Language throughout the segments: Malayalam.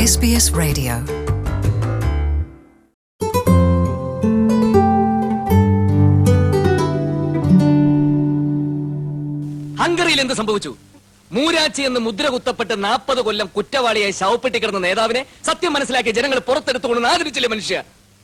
SBS Radio. ഹംഗറിയിൽ എന്ത് സംഭവിച്ചു മൂരാച്ചി എന്ന് മുദ്ര കുത്തപ്പെട്ട് നാൽപ്പത് കൊല്ലം കുറ്റവാളിയായി ശവപ്പെട്ടി കിടന്ന നേതാവിനെ സത്യം മനസ്സിലാക്കിയ ജനങ്ങൾ പുറത്തെടുത്തുകൊണ്ട് ആദരിച്ചില്ലേ മനുഷ്യ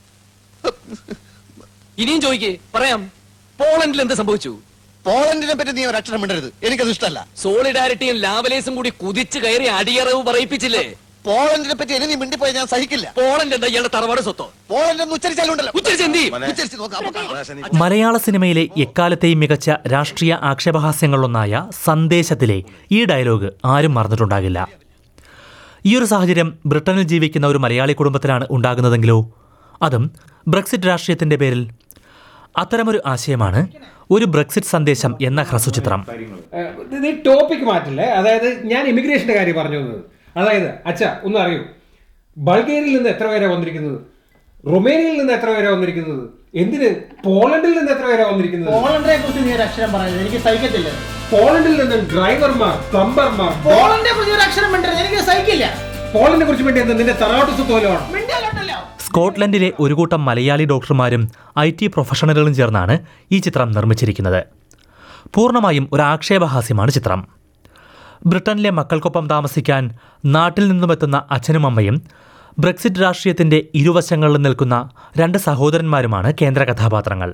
ഇനിയും ചോദിക്കേ പറയാം പോളണ്ടിൽ എന്ത് സംഭവിച്ചു പോളണ്ടിനെ പറ്റി നീ ഒരു അക്ഷരം മിണ്ടരുത് എനിക്കത് ഇഷ്ടമല്ല സോളിഡാരിറ്റിയും ലാവലേസും കൂടി കുതിച്ചു കയറി അടിയറവ് പറയിപ്പിച്ചില്ലേ പോളണ്ടിനെ പറ്റി ഇനി നീ മിണ്ടിപ്പോയി ഞാൻ സഹിക്കില്ല പോളണ്ട് എന്താ ഇയാളുടെ തറവാട് സ്വത്തോ പോളണ്ട് എന്ന് ഉച്ചരിച്ചാലുണ്ടല്ലോ ഉച്ചരിച്ച് എന്ത് ചെയ്യും? ഉച്ചരിച്ച് നോക്കാം അപ്പൊ കാണാം. മലയാള സിനിമയിലെ എക്കാലത്തെയും മികച്ച രാഷ്ട്രീയ ആക്ഷേപഹാസ്യങ്ങളിലൊന്നായ സന്ദേശത്തിലെ ഈ ഡയലോഗ് ആരും മറന്നിട്ടുണ്ടാകില്ല ഈ ഒരു സാഹചര്യം ബ്രിട്ടനിൽ ജീവിക്കുന്ന ഒരു മലയാളി കുടുംബത്തിലാണ് ഉണ്ടാകുന്നതെങ്കിലോ അതും ബ്രെക്സിറ്റ് രാഷ്ട്രീയത്തിന്റെ പേരിൽ അത്തരമൊരു ആശയമാണ് ഒരു ബ്രെക്സിറ്റ് സന്ദേശം എന്ന ഹ്രസ്വചിത്രം ഏഹ് ഇത് ടോപ്പിക് മാറ്റില്ലേ അതായത് ഞാൻ ഇമിഗ്രേഷന്റെ കാര്യം പറഞ്ഞു വന്നത് അതായത് അച്ഛ ഒന്ന് അറിയൂ ബൾഗേറിയയിൽ നിന്ന് എത്ര പേരാ വന്നിരിക്കുന്നത് റൊമേനിയയിൽ നിന്ന് എത്ര പേരാ വന്നിരിക്കുന്നത് എന്തിന് പോളണ്ടിൽ നിന്ന് എത്ര പേരാ വന്നിരിക്കുന്നത് പോളണ്ടിനെ കുറിച്ച് നീ ഒരു അക്ഷരം പറയുന്നത് എനിക്ക് സഹിക്കത്തില്ല പോളണ്ടിൽ നിന്ന് ഡ്രൈവർമാർ പ്ലംബർമാർ പോളണ്ടിനെ കുറിച്ച് ഒരു അക്ഷരം മിണ്ടരുത് എനിക്ക് സഹിക്കില്ല പോളണ്ടിനെ കുറിച്ച് വേണ്ടി എന്താ നിന്റെ തറവാട്ട് സ്വത്തോലമാണ് മിണ്ടിയാലോട്ടല്ലോ സ്കോട്ട്ലൻഡിലെ ഒരു കൂട്ടം മലയാളി ഡോക്ടർമാരും ഐ ടി പ്രൊഫഷണലുകളും ചേർന്നാണ് ഈ ചിത്രം നിർമ്മിച്ചിരിക്കുന്നത് പൂർണ്ണമായും ഒരു ആക്ഷേപഹാസ്യമാണ് ചിത്രം ബ്രിട്ടനിലെ മക്കൾക്കൊപ്പം താമസിക്കാൻ നാട്ടിൽ നിന്നുമെത്തുന്ന അച്ഛനും അമ്മയും ബ്രെക്സിറ്റ് രാഷ്ട്രീയത്തിന്റെ ഇരുവശങ്ങളിലും നിൽക്കുന്ന രണ്ട് സഹോദരന്മാരുമാണ് കേന്ദ്ര കഥാപാത്രങ്ങൾ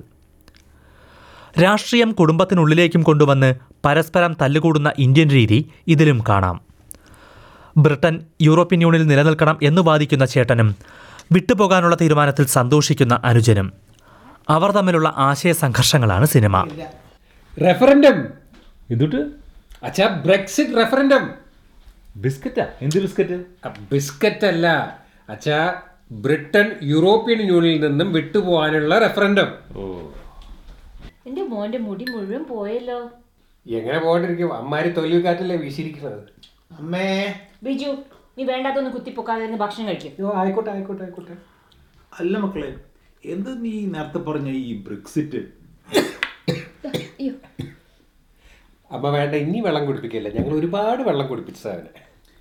രാഷ്ട്രീയം കുടുംബത്തിനുള്ളിലേക്കും കൊണ്ടുവന്ന് പരസ്പരം തല്ലുകൂടുന്ന ഇന്ത്യൻ രീതി ഇതിലും കാണാം ബ്രിട്ടൻ യൂറോപ്യൻ യൂണിയനിൽ നിലനിൽക്കണം എന്ന് വാദിക്കുന്ന ചേട്ടനും വിട്ടുപോകാനുള്ള തീരുമാനത്തിൽ സന്തോഷിക്കുന്ന അനുജനും അവർ തമ്മിലുള്ള ആശയ സംഘർഷങ്ങളാണ് സിനിമ റെഫറൻഡം എന്തുട്ട് അച്ഛാ ബ്രെക്സിറ്റ് റെഫറൻഡം ബിസ്ക്കറ്റാ എന്ത് ബിസ്ക്കറ്റ് ബിസ്ക്കറ്റ് അല്ല അച്ഛാ ബ്രിട്ടൻ യൂറോപ്യൻ യൂണിയനിൽ നിന്നും വിട്ടുപോകാനുള്ള റെഫറൻഡം എന്റെ മോന്റെ മുടി മുഴുവൻ പോയല്ലോ എങ്ങനെ പോകണ്ടിരിക്കും അമ്മാരി തൊലിക്കാറ്റല്ലേ വീശിയിരിക്കുന്നത് അമ്മേ ബിജു നീ വേണ്ടാത്തൊന്ന് കുത്തിപ്പൊക്കാതെ ഇരുന്ന് ഭക്ഷണം കഴിക്കും അയ്യോ ആയിക്കോട്ടെ ആയിക്കോട്ടെ ആയിക്കോട്ടെ അല്ല മക്കളെ എന്ത് നീ നേരത്തെ പറഞ്ഞ ഈ ബ്രിക്സിറ്റ് അയ്യോ അമ്മ വേണ്ട ഇനി വെള്ളം കുടിപ്പിക്കില്ല ഞങ്ങൾ ഒരുപാട് വെള്ളം കുടിപ്പിച്ച സാധനം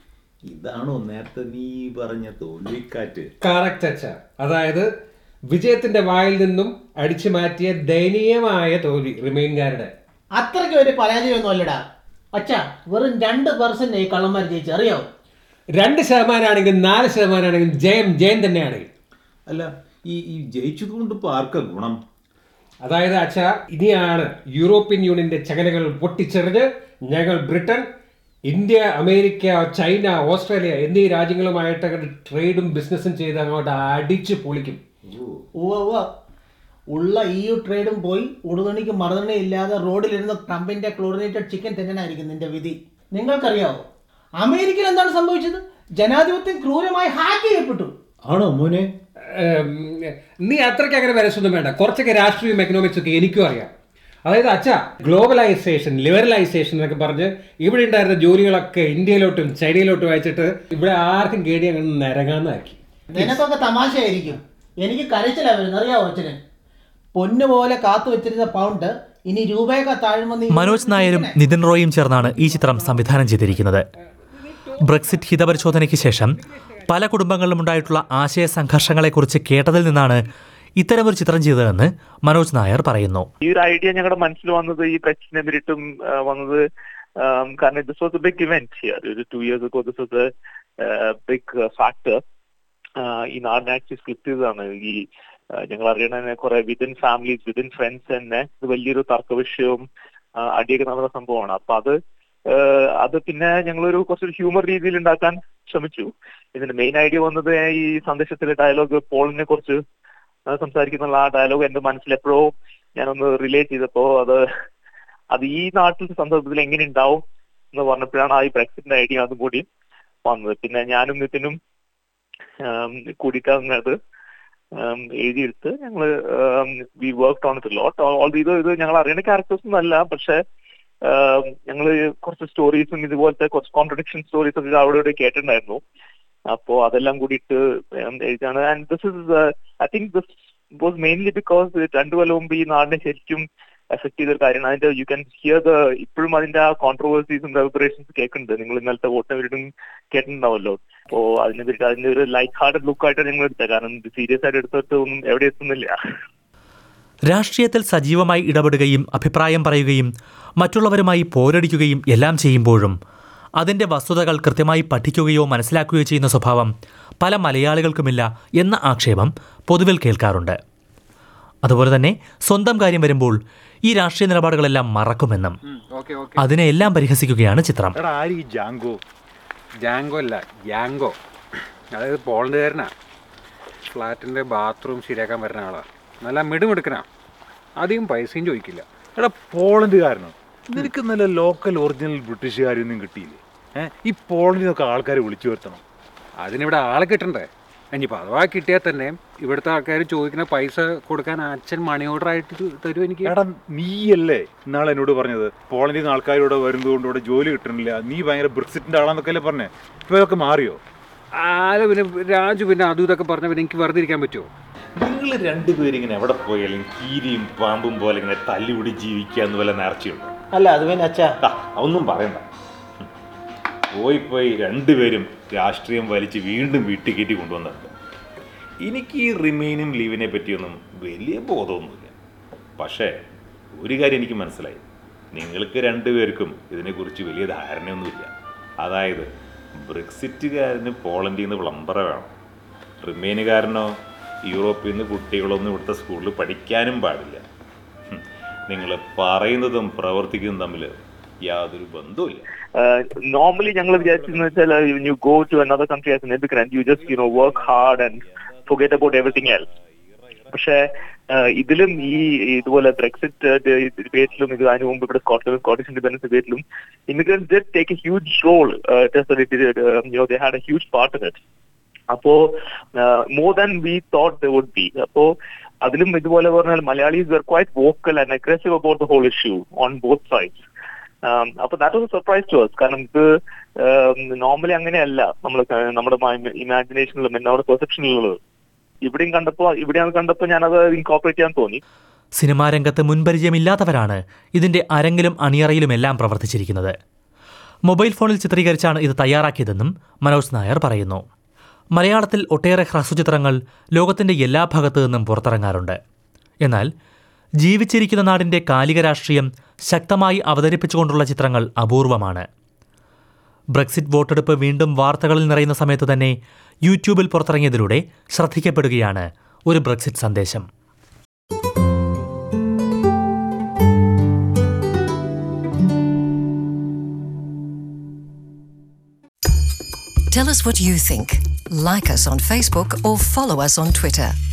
ഇതാണോ നേരത്തെ നീ പറഞ്ഞ തോൽവിക്കാറ്റ് കറക്റ്റ് അച്ഛ അതായത് വിജയത്തിന്റെ വായിൽ നിന്നും അടിച്ചു മാറ്റിയ ദയനീയമായ തോൽവി റിമൈൻകാരുടെ അത്രയ്ക്ക് ഒരു പരാജയമൊന്നും അല്ലടാ അച്ഛാ വെറും രണ്ട് പെർസെന്റ് ഈ കള്ളന്മാർ ജയിച്ചു അറിയാവോ രണ്ട് ശതമാനമാണെങ്കിൽ നാല് ശതമാനമാണെങ്കിൽ ജയം ജയം തന്നെയാണ് അല്ല ഈ ഈ ജയിച്ചത് കൊണ്ട് ഇപ്പൊ ആർക്കാ ഗുണം അതായത് അച്ഛ ഇനിയാണ് യൂറോപ്യൻ യൂണിയന്റെ ചകലകൾ പൊട്ടിച്ചെറിഞ്ഞ് ഞങ്ങൾ Britain India America China Australia എന്നീ രാജ്യങ്ങളുമായിട്ട് അങ്ങോട്ട് ട്രേഡും ബിസിനസ്സും ചെയ്ത് അങ്ങോട്ട് അടിച്ച് പൊളിക്കും ഉവ്വ ഉവ്വ ഉള്ള ഇ യു ട്രേഡും പോയി ഉടുതുണിക്ക് മറുതുണി ഇല്ലാതെ റോഡിലിരുന്ന് ട്രംപിന്റെ ക്ലോറിനേറ്റഡ് ചിക്കൻ തിന്നാനായിരിക്കും നിന്റെ വിധി നിങ്ങൾക്കറിയാവോ അമേരിക്കയിൽ എന്താണ് സംഭവിച്ചത് ജനാധിപത്യം ക്രൂരമായി ഹാക്ക് ചെയ്യപ്പെട്ടു ആണോ മോനെ ഏം, നീ അത്രയ്ക്ക് അങ്ങനെ വരച്ചൊന്നും വേണ്ട കുറച്ചൊക്കെ രാഷ്ട്രീയം എക്കണോമിക്സ് ഒക്കെ എനിക്കും അറിയാം അതായത് അച്ഛ ഗ്ലോബലൈസേഷൻ ലിബറലൈസേഷൻ എന്നൊക്കെ പറഞ്ഞ് ഇവിടെ ഉണ്ടായിരുന്ന ജോലികളൊക്കെ ഇന്ത്യയിലോട്ടും ചൈനയിലോട്ടും അയച്ചിട്ട് ഇവിടെ ആർക്കും കേടി അങ്ങനെ നിരങ്ങാന്നാക്കി നിനക്കൊക്കെ തമാശയായിരിക്കും എനിക്ക് കരച്ചിലാ വരുന്നത് അറിയാവോ അച്ഛന് പൊന്നു പോലെ കാത്തു വെച്ചിരുന്ന പൗണ്ട് ഇനി രൂപയൊക്കെ താഴുമെന്ന് ഈ മനോജ് നായരും നിതിൻ റോയും ചേർന്നാണ് ഈ ചിത്രം സംവിധാനം ചെയ്തിരിക്കുന്നത് ബ്രെക്സിറ്റ് ഹിതപരിശോധനയ്ക്ക് ശേഷം പല കുടുംബങ്ങളിലും ഉണ്ടായിട്ടുള്ള ആശയ സംഘർഷങ്ങളെക്കുറിച്ച് കേട്ടതിൽ നിന്നാണ് ഇത്തരമൊരു ചിത്രം ചെയ്തതെന്ന് മനോജ് നായർ പറയുന്നു ഈ ഒരു ഐഡിയ ഞങ്ങളുടെ മനസ്സിൽ വന്നത് ഈ ബ്രെക്സിനെതിരിട്ടും ആ, വന്നത് ആം, കാരണം this was a big event here ഒരു ടു ഇയേഴ്സ് ഒക്കെ this was a big factor ഈ നാടിനെ ആക്ച്വലി സ്പ്ലിറ്റ് ചെയ്തതാണ് ഈ ആ, ഞങ്ങൾ അറിയണ തന്നെ കുറെ വിതിൻ ഫാമിലീസ് വിതിൻ ഫ്രണ്ട്സ് തന്നെ ഇത് വലിയൊരു തർക്ക വിഷയവും ആ, അടിയൊക്കെ നടന്ന സംഭവമാണ് അപ്പൊ അത് ആ, അത് പിന്നെ ഞങ്ങളൊരു കുറച്ചൊരു ഹ്യൂമർ രീതിയിൽ ഉണ്ടാക്കാൻ ശ്രമിച്ചു ഇതിന്റെ മെയിൻ ഐഡിയ വന്നത് ഈ സന്ദേശത്തിലെ ഡയലോഗ് പോളിനെ കുറിച്ച് ആ, സംസാരിക്കുന്ന ആ ഡയലോഗ് എന്റെ മനസ്സിൽ എപ്പോഴോ ഞാനൊന്ന് റിലേറ്റ് ചെയ്തപ്പോ അത് അത് ഈ നാട്ടിലത്തെ സന്ദർഭത്തിൽ എങ്ങനെ ഉണ്ടാവും എന്ന് പറഞ്ഞപ്പോഴാണ് ആ ഈ ബ്രെക്സിറ്റിന്റെ ഐഡിയ അതും കൂടി വന്നത് പിന്നെ ഞാനും നിതിനും ആം, കൂടിയിട്ടാണ് അത് ആം, എഴുതിയെടുത്ത് ഞങ്ങൾ we work on it lot all ഇത് ഇത് ഞങ്ങൾ അറിയുന്ന ക്യാരക്ടേഴ്സ് ഒന്നും അല്ല പക്ഷെ ഞങ്ങൾ കുറച്ച് സ്റ്റോറീസും ഇതുപോലത്തെ കുറച്ച് കോൺട്രഡിക്ഷൻ സ്റ്റോറീസ് ഒക്കെ അവിടെ ഇവിടെ കേട്ടിട്ടുണ്ടായിരുന്നു അപ്പോ അതെല്ലാം കൂടിയിട്ട് ഉം, എഴുതാണ് and this is I think this was mainly because രണ്ടു കൊല്ലം മുമ്പ് ഈ നാടിനെ ശരിക്കും എഫക്ട് ചെയ്ത ഒരു കാര്യമാണ് അതിന്റെ യു ക്യാൻ ഹിയർ ദ ഇപ്പോഴും അതിന്റെ ആ കോൺട്രവേഴ്സീസും റെബറേഷൻസ് കേൾക്കുന്നുണ്ട് നിങ്ങൾ ഇന്നലത്തെ വോട്ടിനെ വീണ്ടും കേട്ടിട്ടുണ്ടാവല്ലോ അപ്പോ അതിനെ പറ്റി അതിന്റെ ഒരു ലൈറ്റ് ഹാർട്ടഡ് ലുക്ക് ആയിട്ട് നിങ്ങൾ എടുത്തത് കാരണം സീരിയസ് ആയിട്ട് എടുത്തിട്ട് ഒന്നും എവിടെ എത്തുന്നില്ല രാഷ്ട്രീയത്തിൽ സജീവമായി ഇടപെടുകയും അഭിപ്രായം പറയുകയും മറ്റുള്ളവരുമായി പോരടിക്കുകയും എല്ലാം ചെയ്യുമ്പോഴും അതിൻ്റെ വസ്തുതകൾ കൃത്യമായി പഠിക്കുകയോ മനസ്സിലാക്കുകയോ ചെയ്യുന്ന സ്വഭാവം പല മലയാളികൾക്കുമില്ല എന്ന ആക്ഷേപം പൊതുവിൽ കേൾക്കാറുണ്ട് അതുപോലെ തന്നെ സ്വന്തം കാര്യം വരുമ്പോൾ ഈ രാഷ്ട്രീയ നിലപാടുകളെല്ലാം മറക്കുമെന്നും അതിനെ എല്ലാം പരിഹസിക്കുകയാണ് ചിത്രം എടാ ആര് ഈ ജാങ്കോ ജാങ്കോ അല്ല യാങ്കോ അതായത് പോളണ്ടുകാരനാ ഫ്ലാറ്റിൻ്റെ ബാത്റൂം ശരിയാക്കാൻ വരുന്ന ആളാ നല്ല മിടുമിടുക്കനാ അധികം പൈസയും ചോദിക്കില്ല എടാ പോളണ്ടുകാരനോ നിനക്ക് നല്ല ലോക്കൽ ഒറിജിനൽ ബ്രിട്ടീഷുകാരൊന്നും കിട്ടിയില്ലേ ഏഹ് ഈ പോളണ്ടിൽ നിന്നൊക്കെ ആൾക്കാരെ വിളിച്ചു വരുത്തണം അതിനിവിടെ ആളെ കിട്ടണ്ടേ ഇനിയിപ്പോൾ അഥവാ കിട്ടിയാൽ തന്നെ ഇവിടുത്തെ ആൾക്കാർ ചോദിക്കുന്ന പൈസ കൊടുക്കാൻ അച്ഛൻ മണി ഓർഡർ ആയിട്ട് തരും എനിക്ക് എടാ നീയല്ലേ ഇന്നാളെ എന്നോട് പറഞ്ഞത് പോളണ്ടിൽ നിന്ന് ആൾക്കാരോട് വരുന്നതുകൊണ്ട് ഇവിടെ ജോലി കിട്ടണില്ല നീ ഭയങ്കര ബ്രിക്സിറ്റിന്റെ ആളാന്നൊക്കെ അല്ലേ പറഞ്ഞേ ഇപ്പൊ ഇതൊക്കെ മാറിയോ ആല പിന്നെ രാജു പിന്നെ അതും ഇതൊക്കെ പറഞ്ഞ പിന്നെ എനിക്ക് വെറുതെ ഇരിക്കാൻ പറ്റുമോ നിങ്ങൾ രണ്ടുപേരും ഇങ്ങനെ എവിടെ പോയാലും കീരിയും പാമ്പും പോലെ ഇങ്ങനെ തല്ലുപിടി ജീവിക്കുക എന്ന് വല്ല നേർച്ചയുണ്ടോ അല്ല അത് പിന്നെ അച്ഛാ ആ, ഒന്നും പറയണ്ട ഉം. പോയി പോയി രണ്ടുപേരും രാഷ്ട്രീയം വലിച്ച് വീണ്ടും വീട്ടിൽ കയറ്റി കൊണ്ടുവന്നിട്ടുണ്ട് എനിക്ക് ഈ റിമെയിനും ലീവിനെ പറ്റിയൊന്നും വലിയ ബോധമൊന്നുമില്ല പക്ഷേ ഒരു കാര്യം എനിക്ക് മനസ്സിലായി നിങ്ങൾക്ക് രണ്ടുപേർക്കും ഇതിനെക്കുറിച്ച് വലിയ ധാരണയൊന്നുമില്ല അതായത് ബ്രെക്സിറ്റുകാരന് പോളണ്ടിൽ നിന്ന് വിളംബര വേണം റിമെയിനുകാരനോ യൂറോപ്പിൽ നിന്ന് കുട്ടികളൊന്നും ഇവിടുത്തെ സ്കൂളിൽ പഠിക്കാനും പാടില്ല നിങ്ങൾ പറയുന്നതും പ്രവർത്തിക്കുന്നതും തമ്മിൽ യാതൊരു ബന്ധവുമില്ല നോർമലി ഞങ്ങൾ വിചാരിച്ചെന്ന് വെച്ചാൽ you go to another country as an emigrant you just you know work hard and forget about everything else പക്ഷേ ആഹ് ഇതിലും ഈ ഇതുപോലെ ബ്രെക്സിറ്റ് ഡിബേറ്റിലും ഇത് അതിനു മുമ്പ് ഇവിടെ സ്കോട്ട്ലൻഡ് സ്കോട്ടിഷ് ഇൻഡിപെൻഡൻസ് ഡിബേറ്റിലും immigrants did take a huge role you know they had a huge part in it അപ്പോ more than we thought they would be അപ്പോ അതിലും ഇതുപോലെ പറഞ്ഞാൽ Malayalis were quite vocal and aggressive about the whole issue on both sides അപ്പൊ that was surprise to us കാരണം ഇത് നോർമലി അങ്ങനെയല്ല നമ്മൾ നമ്മുടെ ഇമാജിനേഷനിലും നമ്മുടെ പെർസെപ്ഷനിലുള്ളത് ഇവിടെയും കണ്ടപ്പോ ഇവിടെയാണ് കണ്ടപ്പോ ഞാനത് ഇൻകോപ്പറേറ്റ് ചെയ്യാൻ തോന്നി സിനിമാ രംഗത്ത് മുൻപരിചയമില്ലാത്തവരാണ് ഇതിന്റെ അരങ്ങിലും അണിയറയിലുമെല്ലാം പ്രവർത്തിച്ചിരിക്കുന്നത് മൊബൈൽ ഫോണിൽ ചിത്രീകരിച്ചാണ് ഇത് തയ്യാറാക്കിയതെന്നും മനോജ് നായർ പറയുന്നു മലയാളത്തിൽ ഒട്ടേറെ ഹ്രസ്വചിത്രങ്ങൾ ലോകത്തിന്റെ എല്ലാ ഭാഗത്തു നിന്നും പുറത്തിറങ്ങാറുണ്ട് എന്നാൽ ജീവിച്ചിരിക്കുന്ന നാടിന്റെ കാലിക രാഷ്ട്രീയം ശക്തമായി അവതരിപ്പിച്ചുകൊണ്ടുള്ള ചിത്രങ്ങൾ അപൂർവമാണ് ബ്രെക്സിറ്റ് വോട്ടെടുപ്പ് വീണ്ടും വാർത്തകളിൽ നിറയുന്ന സമയത്ത് തന്നെ യൂട്യൂബിൽ പുറത്തിറങ്ങിയതിലൂടെ ശ്രദ്ധിക്കപ്പെടുകയാണ് ഒരു ബ്രെക്സിറ്റ് സന്ദേശം Tell us what you think. Like us on Facebook or follow us on Twitter.